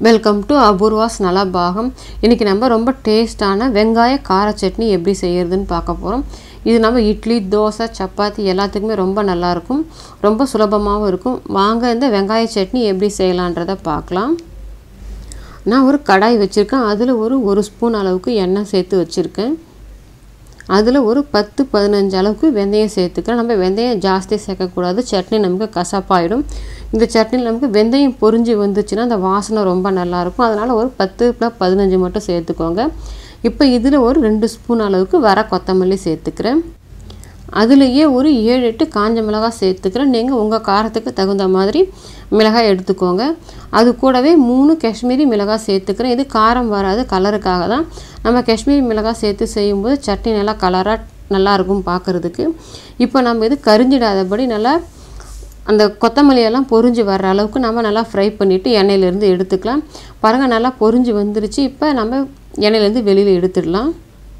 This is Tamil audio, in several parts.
வெல்கம் டு அபூர்வாஸ் நலபாகம் இன்றைக்கி நம்ம ரொம்ப டேஸ்டான வெங்காய கார சட்னி எப்படி செய்யறதுன்னு பார்க்க போகிறோம் இது நம்ம இட்லி தோசை சப்பாத்தி எல்லாத்துக்குமே ரொம்ப நல்லாயிருக்கும் ரொம்ப சுலபமாகவும் இருக்கும் வாங்க இந்த வெங்காய சட்னி எப்படி செய்யலான்றதை பார்க்கலாம் நான் ஒரு கடாய் வச்சுருக்கேன் அதில் ஒரு ஒரு ஸ்பூன் அளவுக்கு எண்ணெய் சேர்த்து வச்சுருக்கேன் அதில் ஒரு பத்து பதினஞ்சு அளவுக்கு வெந்தயம் சேர்த்துக்கிறேன் நம்ம வெந்தயம் ஜாஸ்தி சேர்க்கக்கூடாது சட்னி நமக்கு கசப்பாயிடும் இந்த சட்னியில் நமக்கு வெந்தயம் பொரிஞ்சு வந்துச்சுன்னா அந்த வாசனை ரொம்ப நல்லாயிருக்கும் அதனால் ஒரு பத்து ப்ளஸ் பதினஞ்சு மட்டும் சேர்த்துக்கோங்க இப்போ இதில் ஒரு ரெண்டு ஸ்பூன் அளவுக்கு வர கொத்தமல்லி சேர்த்துக்கிறேன் அதுலேயே ஒரு ஏழு எட்டு காஞ்ச மிளகாய் சேர்த்துக்கிறேன் நீங்கள் உங்கள் காரத்துக்கு தகுந்த மாதிரி மிளகாய் எடுத்துக்கோங்க அது கூடவே மூணு காஷ்மீரி மிளகாய் சேர்த்துக்கிறேன் இது காரம் வராது கலருக்காக தான் நம்ம காஷ்மீரி மிளகாய் சேர்த்து செய்யும்போது சட்னி நல்லா கலராக நல்லாயிருக்கும் பார்க்குறதுக்கு இப்போ நம்ம இது கரிஞ்சிடாதபடி நல்லா அந்த கொத்தமல்லியெல்லாம் பொரிஞ்சு வர்ற அளவுக்கு நம்ம நல்லா ஃப்ரை பண்ணிவிட்டு எண்ணெயிலேருந்து எடுத்துக்கலாம் பாருங்கள் நல்லா பொரிஞ்சு வந்துருச்சு இப்போ நம்ம எண்ணெயிலேருந்து வெளியில் எடுத்துடலாம்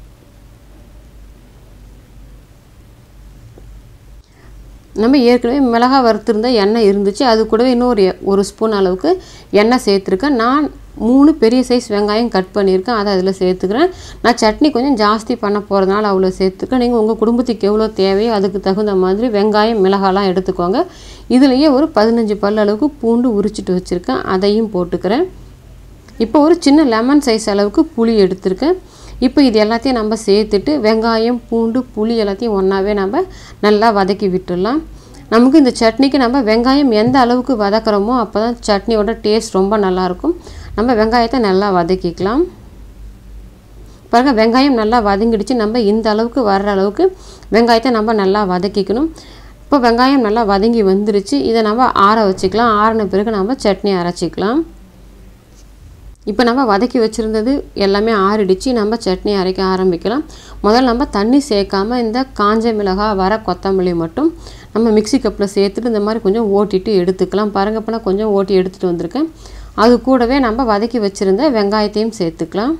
நம்ம ஏற்கனவே மிளகா வறுத்துருந்த எண்ணெய் இருந்துச்சு அது கூடவே இன்னொரு ஒரு ஸ்பூன் அளவுக்கு எண்ணெய் சேர்த்துருக்கேன் நான் மூணு பெரிய சைஸ் வெங்காயம் கட் பண்ணியிருக்கேன் அதை அதில் சேர்த்துக்கிறேன் நான் சட்னி கொஞ்சம் ஜாஸ்தி பண்ண போகிறதுனால அவ்வளோ சேர்த்துக்கிறேன் நீங்கள் உங்கள் குடும்பத்துக்கு எவ்வளோ தேவையோ அதுக்கு தகுந்த மாதிரி வெங்காயம் மிளகாலாம் எடுத்துக்கோங்க இதுலேயே ஒரு பதினஞ்சு பல் அளவுக்கு பூண்டு உரிச்சிட்டு வச்சுருக்கேன் அதையும் போட்டுக்கிறேன் இப்போ ஒரு சின்ன லெமன் சைஸ் அளவுக்கு புளி எடுத்திருக்கேன் இப்போ இது எல்லாத்தையும் நம்ம சேர்த்துட்டு வெங்காயம் பூண்டு புளி எல்லாத்தையும் ஒன்றாவே நம்ம நல்லா வதக்கி விட்டுடலாம் நமக்கு இந்த சட்னிக்கு நம்ம வெங்காயம் எந்த அளவுக்கு வதக்குறோமோ அப்போ தான் சட்னியோட டேஸ்ட் ரொம்ப நல்லாயிருக்கும் நம்ம வெங்காயத்தை நல்லா வதக்கிக்கலாம் பாருங்கள் வெங்காயம் நல்லா வதங்கிடுச்சு நம்ம இந்த அளவுக்கு வர்ற அளவுக்கு வெங்காயத்தை நம்ம நல்லா வதக்கிக்கணும் இப்போ வெங்காயம் நல்லா வதங்கி வந்துருச்சு இதை நம்ம ஆற வச்சுக்கலாம் ஆறின பிறகு நம்ம சட்னி அரைச்சிக்கலாம் இப்போ நம்ம வதக்கி வச்சுருந்தது எல்லாமே ஆறிடுச்சு நம்ம சட்னி அரைக்க ஆரம்பிக்கலாம் முதல்ல நம்ம தண்ணி சேர்க்காம இந்த காஞ்ச மிளகாய் வர கொத்தமல்லி மட்டும் நம்ம மிக்சி கப்பில் சேர்த்துட்டு இந்த மாதிரி கொஞ்சம் ஓட்டிட்டு எடுத்துக்கலாம் பாருங்க இப்போ நான் கொஞ்சம் ஓட்டி எடுத்துகிட்டு வந்திருக்கேன் அது கூடவே நம்ம வதக்கி வச்சுருந்த வெங்காயத்தையும் சேர்த்துக்கலாம்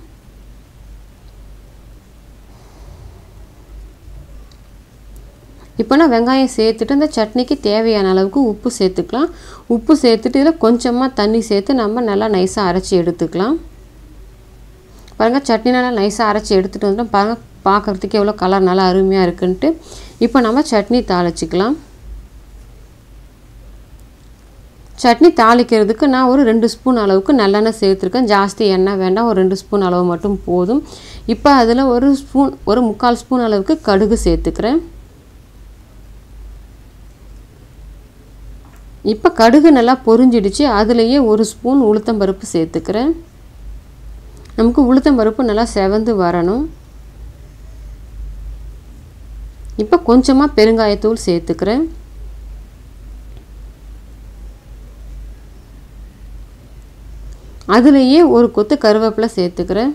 இப்போ நான் வெங்காயம் சேர்த்துட்டு இந்த சட்னிக்கு தேவையான அளவுக்கு உப்பு சேர்த்துக்கலாம் உப்பு சேர்த்துட்டு இதில் கொஞ்சமாக தண்ணி சேர்த்து நம்ம நல்லா நைஸாக அரைச்சி எடுத்துக்கலாம் பாருங்கள் சட்னி நல்லா நைஸாக அரைச்சி எடுத்துகிட்டு வந்துட்டோம் பாருங்கள் பார்க்குறதுக்கு எவ்வளோ கலர் நல்லா அருமையாக இருக்குன்ட்டு இப்போ நம்ம சட்னி தாளிச்சிக்கலாம் சட்னி தாளிக்கிறதுக்கு நான் ஒரு ரெண்டு ஸ்பூன் அளவுக்கு நல்லெண்ணெய் சேர்த்துருக்கேன் ஜாஸ்தி எண்ணெய் வேண்டாம் ஒரு ரெண்டு ஸ்பூன் அளவு மட்டும் போதும் இப்போ அதில் ஒரு ஸ்பூன் ஒரு முக்கால் ஸ்பூன் அளவுக்கு கடுகு சேர்த்துக்கிறேன் இப்போ கடுகு நல்லா பொரிஞ்சிடுச்சு அதுலேயே ஒரு ஸ்பூன் உளுத்தம்பருப்பு சேர்த்துக்கிறேன் நமக்கு உளுத்தம்பருப்பு நல்லா செவந்து வரணும் இப்போ கொஞ்சமாக பெருங்காயத்தூள் சேர்த்துக்கிறேன் அதுலேயே ஒரு கொத்து கருவேப்பிலை சேர்த்துக்கிறேன்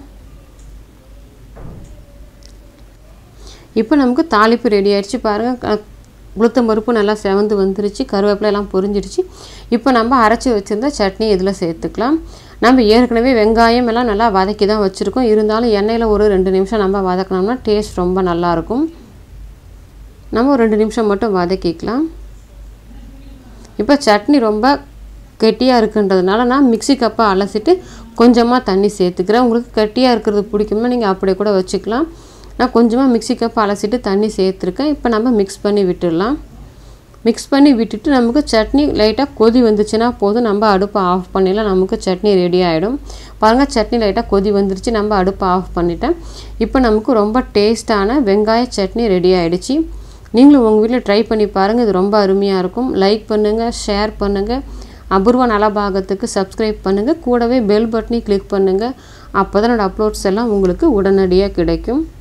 இப்போ நமக்கு தாளிப்பு ரெடி ஆயிடுச்சு பாருங்கள் உளுத்தம் பருப்பு நல்லா செவந்து வந்துருச்சு கருவேப்பிலை எல்லாம் பொரிஞ்சிடுச்சு இப்போ நம்ம அரைச்சி வச்சுருந்த சட்னி இதில் சேர்த்துக்கலாம் நம்ம ஏற்கனவே வெங்காயம் எல்லாம் நல்லா வதக்கி தான் வச்சுருக்கோம் இருந்தாலும் எண்ணெயில் ஒரு ரெண்டு நிமிஷம் நம்ம வதக்கினோம்னா டேஸ்ட் ரொம்ப நல்லாயிருக்கும் நம்ம ஒரு ரெண்டு நிமிஷம் மட்டும் வதக்கிக்கலாம் இப்போ சட்னி ரொம்ப கெட்டியாக இருக்குன்றதுனால நான் மிக்சி கப்பை அலசிட்டு கொஞ்சமாக தண்ணி சேர்த்துக்கிறேன் உங்களுக்கு கெட்டியாக இருக்கிறது பிடிக்கும்னா நீங்கள் அப்படியே கூட வச்சுக்கலாம் நான் கொஞ்சமாக மிக்சி கப் அலசிட்டு தண்ணி சேர்த்துருக்கேன் இப்போ நம்ம மிக்ஸ் பண்ணி விட்டுடலாம் மிக்ஸ் பண்ணி விட்டுட்டு நமக்கு சட்னி லைட்டாக கொதி வந்துச்சுன்னா போதும் நம்ம அடுப்பை ஆஃப் பண்ணிடலாம் நமக்கு சட்னி ரெடி ஆகிடும் பாருங்கள் சட்னி லைட்டாக கொதி வந்துருச்சு நம்ம அடுப்பை ஆஃப் பண்ணிட்டேன் இப்போ நமக்கு ரொம்ப டேஸ்ட்டான வெங்காய சட்னி ரெடி ஆகிடுச்சு நீங்களும் உங்கள் வீட்டில் ட்ரை பண்ணி பாருங்கள் இது ரொம்ப அருமையாக இருக்கும் லைக் பண்ணுங்கள் ஷேர் பண்ணுங்கள் அபூர்வ நலபாகத்துக்கு சப்ஸ்கிரைப் பண்ணுங்கள் கூடவே பெல் பட்டனை கிளிக் பண்ணுங்கள் அப்போ தான் என்னோடய அப்லோட்ஸ் எல்லாம் உங்களுக்கு உடனடியாக கிடைக்கும்